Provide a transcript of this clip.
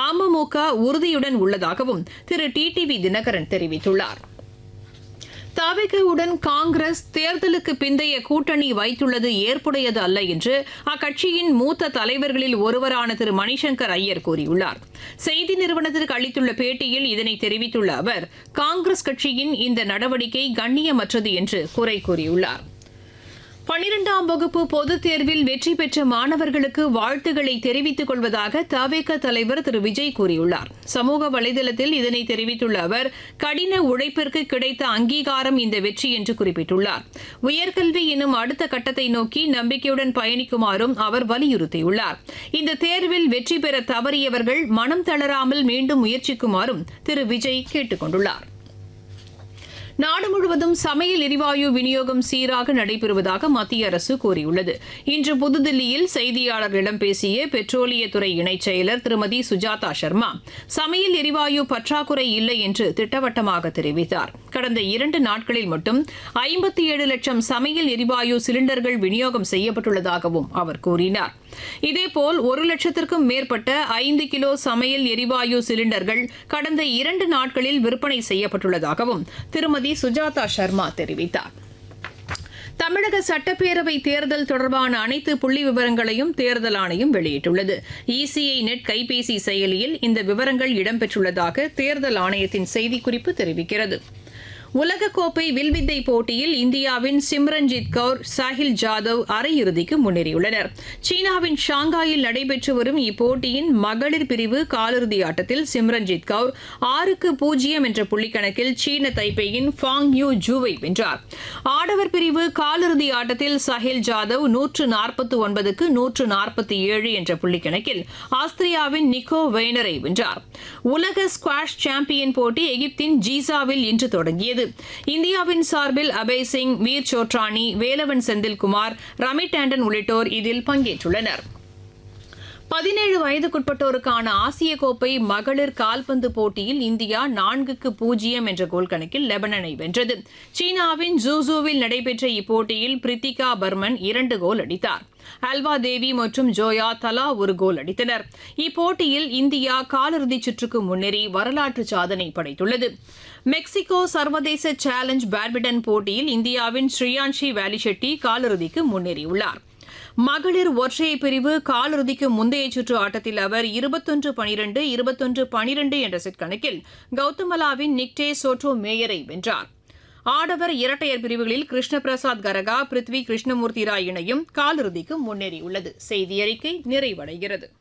அமமுக உறுதியுடன் உள்ளதாகவும் திரு டிடிவி தினகரன் தெரிவித்துள்ளார் தவிகவுடன் காங்கிரஸ் தேர்தலுக்கு பிந்தைய கூட்டணி வைத்துள்ளது ஏற்புடையது அல்ல என்று அக்கட்சியின் மூத்த தலைவர்களில் ஒருவரான திரு மணிசங்கர் ஐயர் கூறியுள்ளார் செய்தி நிறுவனத்திற்கு அளித்துள்ள பேட்டியில் இதனை தெரிவித்துள்ள அவர் காங்கிரஸ் கட்சியின் இந்த நடவடிக்கை கண்ணியமற்றது என்று குறை கூறியுள்ளார் பனிரெண்டாம் வகுப்பு பொதுத் தேர்வில் வெற்றி பெற்ற மாணவர்களுக்கு வாழ்த்துக்களை தெரிவித்துக் கொள்வதாக தவேக தலைவர் திரு விஜய் கூறியுள்ளார் சமூக வலைதளத்தில் இதனை தெரிவித்துள்ள அவர் கடின உழைப்பிற்கு கிடைத்த அங்கீகாரம் இந்த வெற்றி என்று குறிப்பிட்டுள்ளார் உயர்கல்வி எனும் அடுத்த கட்டத்தை நோக்கி நம்பிக்கையுடன் பயணிக்குமாறும் அவர் வலியுறுத்தியுள்ளார் இந்த தேர்வில் வெற்றி பெற தவறியவர்கள் மனம் தளராமல் மீண்டும் முயற்சிக்குமாறும் திரு விஜய் கேட்டுக் கொண்டுள்ளார் நாடு முழுவதும் சமையல் எரிவாயு விநியோகம் சீராக நடைபெறுவதாக மத்திய அரசு கூறியுள்ளது இன்று புதுதில்லியில் செய்தியாளர்களிடம் பேசிய பெட்ரோலியத்துறை இணைச் செயலர் திருமதி சுஜாதா சர்மா சமையல் எரிவாயு பற்றாக்குறை இல்லை என்று திட்டவட்டமாக தெரிவித்தார் கடந்த இரண்டு நாட்களில் மட்டும் ஐம்பத்தி ஏழு லட்சம் சமையல் எரிவாயு சிலிண்டர்கள் விநியோகம் செய்யப்பட்டுள்ளதாகவும் அவர் கூறினார் இதேபோல் ஒரு லட்சத்திற்கும் மேற்பட்ட ஐந்து கிலோ சமையல் எரிவாயு சிலிண்டர்கள் கடந்த இரண்டு நாட்களில் விற்பனை செய்யப்பட்டுள்ளதாகவும் திருமதி சுஜாதா சர்மா தெரிவித்தார் தமிழக சட்டப்பேரவை தேர்தல் தொடர்பான அனைத்து புள்ளி விவரங்களையும் தேர்தல் ஆணையம் வெளியிட்டுள்ளது இசிஐ நெட் கைபேசி செயலியில் இந்த விவரங்கள் இடம்பெற்றுள்ளதாக தேர்தல் ஆணையத்தின் செய்திக்குறிப்பு தெரிவிக்கிறது உலகக்கோப்பை வில்வித்தை போட்டியில் இந்தியாவின் சிம்ரன்ஜித் கவுர் சாஹில் ஜாதவ் அரையிறுதிக்கு முன்னேறியுள்ளனர் சீனாவின் ஷாங்காயில் நடைபெற்று வரும் இப்போட்டியின் மகளிர் பிரிவு காலிறுதி ஆட்டத்தில் சிம்ரன்ஜித் கவுர் ஆறுக்கு பூஜ்ஜியம் என்ற புள்ளிக்கணக்கில் சீன தைப்பேயின் ஃபாங் யூ ஜூவை வென்றார் ஆடவர் பிரிவு காலிறுதி ஆட்டத்தில் சாஹில் ஜாதவ் நூற்று நாற்பத்தி ஒன்பதுக்கு நூற்று நாற்பத்தி ஏழு என்ற புள்ளிக்கணக்கில் ஆஸ்திரியாவின் நிக்கோ வெய்னரை வென்றார் உலக ஸ்குவாஷ் சாம்பியன் போட்டி எகிப்தின் ஜீசாவில் இன்று தொடங்கியது இந்தியாவின் சார்பில் அபய் சிங் வீர் சோட்ரானி வேலவன் செந்தில்குமார் ரமி டாண்டன் உள்ளிட்டோர் இதில் பங்கேற்றுள்ளனர் பதினேழு வயதுக்குட்பட்டோருக்கான ஆசிய கோப்பை மகளிர் கால்பந்து போட்டியில் இந்தியா நான்குக்கு பூஜ்ஜியம் என்ற கோல் கணக்கில் லெபனனை வென்றது சீனாவின் ஜூசூவில் நடைபெற்ற இப்போட்டியில் பிரித்திகா பர்மன் இரண்டு கோல் அடித்தார் அல்வா தேவி மற்றும் ஜோயா தலா ஒரு கோல் அடித்தனர் இப்போட்டியில் இந்தியா காலிறுதிச் சுற்றுக்கு முன்னேறி வரலாற்று சாதனை படைத்துள்ளது மெக்சிகோ சர்வதேச சேலஞ்ச் பேட்மிண்டன் போட்டியில் இந்தியாவின் ஸ்ரீயான்ஷி வேலிஷெட்டி காலிறுதிக்கு முன்னேறியுள்ளார் மகளிர் ஒற்றையர் பிரிவு காலிறுதிக்கு முந்தைய சுற்று ஆட்டத்தில் அவர் இருபத்தொன்று பனிரெண்டு இருபத்தொன்று பனிரெண்டு என்ற செட் கணக்கில் கௌதமலாவின் நிக்டே சோட்டோ மேயரை வென்றார் ஆடவர் இரட்டையர் பிரிவுகளில் கிருஷ்ண பிரசாத் கரகா பிருத்வி கிருஷ்ணமூர்த்தி ராய் இணையும் காலிறுதிக்கு முன்னேறியுள்ளது செய்தி அறிக்கை நிறைவடைகிறது